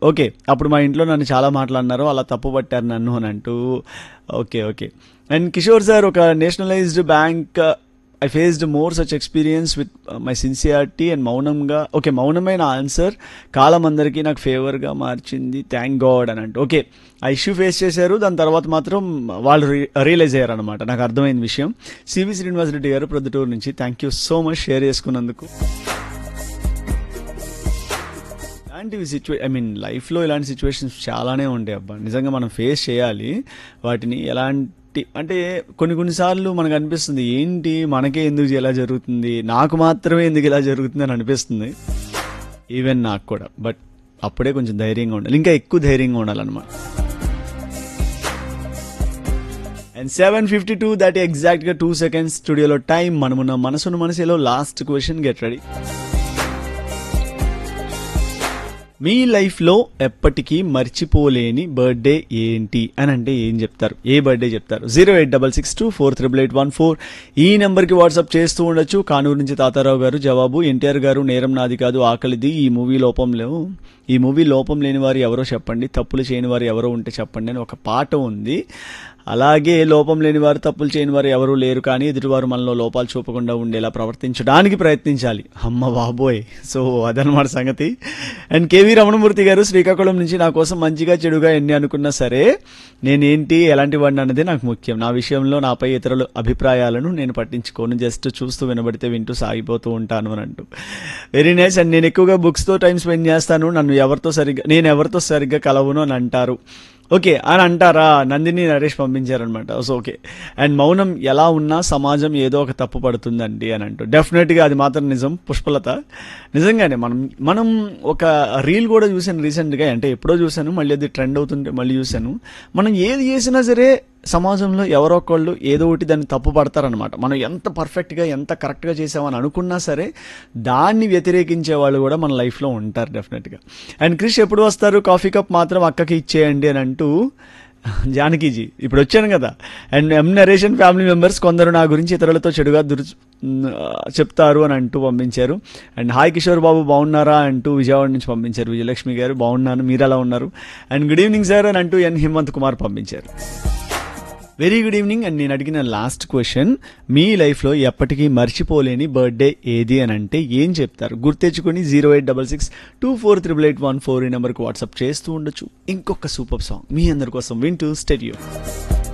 okay అప్పుడు మా ఇంట్లో నన్ను చాలా మాట్లాడినారు అలా తప్పు పట్టారు నన్ను అని అంటూ okay okay and Kishore sir ఒక nationalised bank I faced more such experience with my sincerity and మౌనంగా ఓకే మౌనమైన ఆన్సర్ కాలం అందరికీ నాకు ఫేవర్గా మార్చింది థ్యాంక్ గాడ్ అని అంటే ఓకే ఆ ఇష్యూ ఫేస్ చేశారు దాని తర్వాత మాత్రం వాళ్ళు రియలైజ్ అయ్యారు అనమాట నాకు అర్థమైన విషయం సివి శ్రీనివాసరెడ్డి గారు ప్రొద్దుటూరు నుంచి thank you so much share చేసుకున్నందుకు ఇలాంటివి సిచ్యువే ఐ మీన్ లైఫ్లో ఇలాంటి సిచ్యువేషన్స్ చాలానే ఉంటాయి అబ్బా నిజంగా మనం ఫేస్ చేయాలి వాటిని ఎలాంటి అంటే కొన్ని కొన్నిసార్లు మనకు అనిపిస్తుంది ఏంటి మనకే ఎందుకు ఇలా జరుగుతుంది నాకు మాత్రమే ఎందుకు ఇలా జరుగుతుంది అని అనిపిస్తుంది ఈవెన్ నాకు కూడా బట్ అప్పుడే కొంచెం ధైర్యంగా ఉండాలి ఇంకా ఎక్కువ ధైర్యంగా ఉండాలన్నమాట and seven fifty two that ఎగ్జాక్ట్గా టూ సెకండ్స్ స్టూడియోలో టైం మనమున్న మనసును మనసులో లాస్ట్ క్వశ్చన్ గెట్ రెడీ మీ లైఫ్లో ఎప్పటికీ మర్చిపోలేని బర్త్డే ఏంటి అని అంటే ఏం చెప్తారు ఏ బర్త్డే చెప్తారు zero eight double six two four triple eight one four ఈ నెంబర్కి వాట్సాప్ చేస్తూ ఉండొచ్చు కానూరు నుంచి తాతారావు గారు జవాబు ఎన్టీఆర్ గారు నేరం నాది కాదు ఆకలిది ఈ మూవీ లోపంలో ఈ మూవీ లోపం లేని వారు ఎవరో చెప్పండి తప్పులు చేయని వారు ఎవరో ఉంటే చెప్పండి అని ఒక పాట ఉంది అలాగే లోపం లేని వారు తప్పులు చేయని వారు ఎవరూ లేరు కానీ ఎదుటివారు మనలో లోపాలు చూపకుండా ఉండేలా ప్రవర్తించడానికి ప్రయత్నించాలి అమ్మ బాబోయ్ సో అదనమాట సంగతి అండ్ కేవీ రమణమూర్తి గారు శ్రీకాకుళం నుంచి నా కోసం మంచిగా చెడుగా ఎన్ని అనుకున్నా సరే నేనేంటి ఎలాంటి వాడిని అన్నది నాకు ముఖ్యం నా విషయంలో నాపై ఇతరుల అభిప్రాయాలను నేను పట్టించుకోను జస్ట్ చూస్తూ వినబడితే వింటూ సాగిపోతూ ఉంటాను అని అంటూ వెరీ నైస్ అండ్ నేను ఎక్కువగా బుక్స్తో టైం స్పెండ్ చేస్తాను నన్ను ఎవరితో సరిగ్గా నేను ఎవరితో సరిగ్గా కలవను అని అంటారు ఓకే అని అంటారా నందిని నరేష్ పంపించారనమాట సో ఓకే అండ్ మౌనం ఎలా ఉన్నా సమాజం ఏదో ఒక తప్పు పడుతుందండి అని అంటూ డెఫినెట్గా అది మాత్రం నిజం పుష్పలత నిజంగానే మనం మనం ఒక రీల్ కూడా చూశాను రీసెంట్గా అంటే ఎప్పుడో చూశాను మళ్ళీ అది ట్రెండ్ అవుతుంటే మళ్ళీ చూశాను మనం ఏది చేసినా సరే సమాజంలో ఎవరో ఒకళ్ళు ఏదో ఒకటి దాన్ని తప్పు పడతారనమాట మనం ఎంత పర్ఫెక్ట్గా ఎంత కరెక్ట్గా చేసామని అనుకున్నా సరే దాన్ని వ్యతిరేకించే వాళ్ళు కూడా మన లైఫ్లో ఉంటారు డెఫినెట్గా అండ్ క్రిష్ ఎప్పుడు వస్తారు కాఫీ కప్ మాత్రం అక్కకి ఇచ్చేయండి అని అంటూ జానకీజీ ఇప్పుడు వచ్చాను కదా and M narration family members కొందరు నా గురించి ఇతరులతో చెడుగా దురు చెప్తారు అని అంటూ పంపించారు అండ్ హాయ్ కిషోర్ బాబు బాగున్నారా అంటూ విజయవాడ నుంచి పంపించారు విజయలక్ష్మి గారు బాగున్నాను మీరు ఎలా ఉన్నారు అండ్ గుడ్ ఈవినింగ్ సార్ అని అంటూ ఎన్ హిమంత్ కుమార్ పంపించారు వెరీ గుడ్ ఈవినింగ్ అండ్ నేను అడిగిన లాస్ట్ క్వశ్చన్ మీ లైఫ్లో ఎప్పటికీ మర్చిపోలేని బర్త్డే ఏది అని అంటే ఏం చెప్తారు గుర్తెచ్చుకొని zero eight double six two four triple eight one four ఈ నెంబర్కి వాట్సాప్ చేస్తూ ఉండొచ్చు ఇంకొక సూపర్ సాంగ్ మీ అందరి కోసం వింటూ స్టెడియో